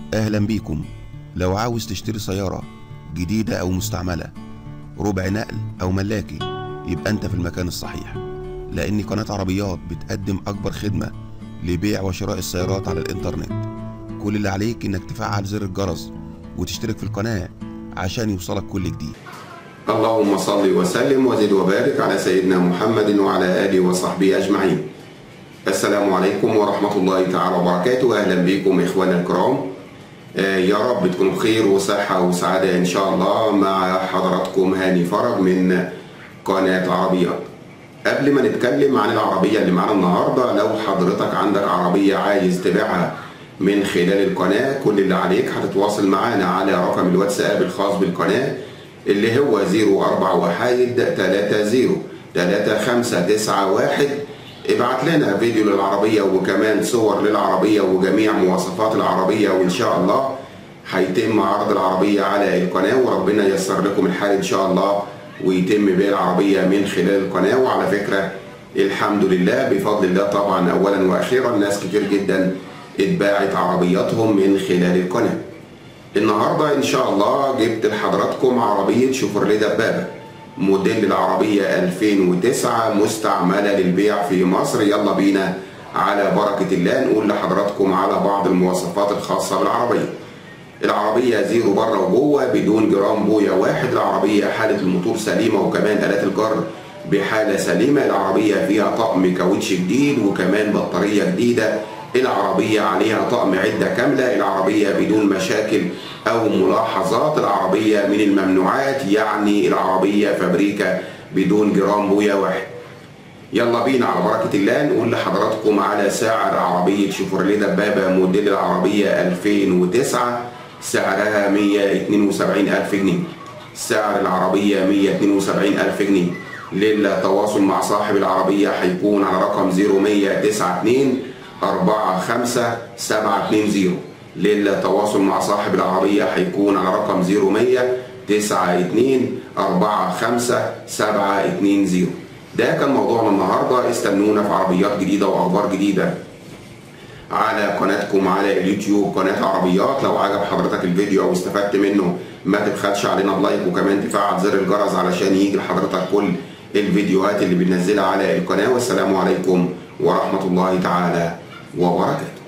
أهلا بيكم لو عاوز تشتري سيارة جديدة أو مستعملة ربع نقل أو ملاكي يبقى أنت في المكان الصحيح لأن قناة عربيات بتقدم أكبر خدمة لبيع وشراء السيارات على الإنترنت كل اللي عليك إنك تفعل زر الجرس وتشترك في القناة عشان يوصلك كل جديد اللهم صل وسلم وزد وبارك على سيدنا محمد وعلى آله وصحبه أجمعين السلام عليكم ورحمة الله تعالى وبركاته أهلا بكم إخوانا الكرام آه، يا رب تكونوا بخير وصحة وسعادة إن شاء الله مع حضراتكم هاني فرج من قناة عربيات قبل ما نتكلم عن العربية اللي معانا النهاردة لو حضرتك عندك عربية عايز تبيعها من خلال القناة كل اللي عليك هتتواصل معانا على رقم الواتساب الخاص بالقناة اللي هو 04 وحايد 30 3591 ابعت لنا فيديو للعربية وكمان صور للعربية وجميع مواصفات العربية وإن شاء الله هيتم عرض العربية على القناة وربنا ييسر لكم الحال إن شاء الله ويتم بيع العربية من خلال القناة وعلى فكرة الحمد لله بفضل الله طبعا أولا وأخيرا ناس كتير جدا اتباعت عربياتهم من خلال القناة النهاردة إن شاء الله جبت لحضراتكم عربية شوفرليه دبابة موديل العربية 2009 مستعملة للبيع في مصر يلا بينا على بركة الله نقول لحضراتكم على بعض المواصفات الخاصة بالعربية العربية زيرو بره وجوه بدون جرام بويا واحد العربية حالة الموتور سليمة وكمان آلات الجر بحالة سليمة العربية فيها طقم كاوتش جديد وكمان بطارية جديدة العربية عليها طقم عدة كاملة العربية بدون مشاكل أو ملاحظات العربية من الممنوعات يعني العربية فابريكا بدون جرام بويا واحد يلا بينا على بركة الله نقول لحضراتكم على سعر عربية شيفروليه دبابة موديل العربية 2009 سعرها 172 ألف جنيه سعر العربية 172 ألف جنيه للتواصل مع صاحب العربية هيكون على رقم 0192 45720 للتواصل مع صاحب العربية هيكون على رقم 0100 92 45720 ده كان موضوعنا النهارده استنونا في عربيات جديده واخبار جديده على قناتكم على اليوتيوب قناه عربيات لو عجب حضرتك الفيديو او استفدت منه ما تبخلش علينا بلايك وكمان تفعل زر الجرس علشان يجي لحضرتك كل الفيديوهات اللي بننزلها على القناه والسلام عليكم ورحمه الله تعالى وبركاته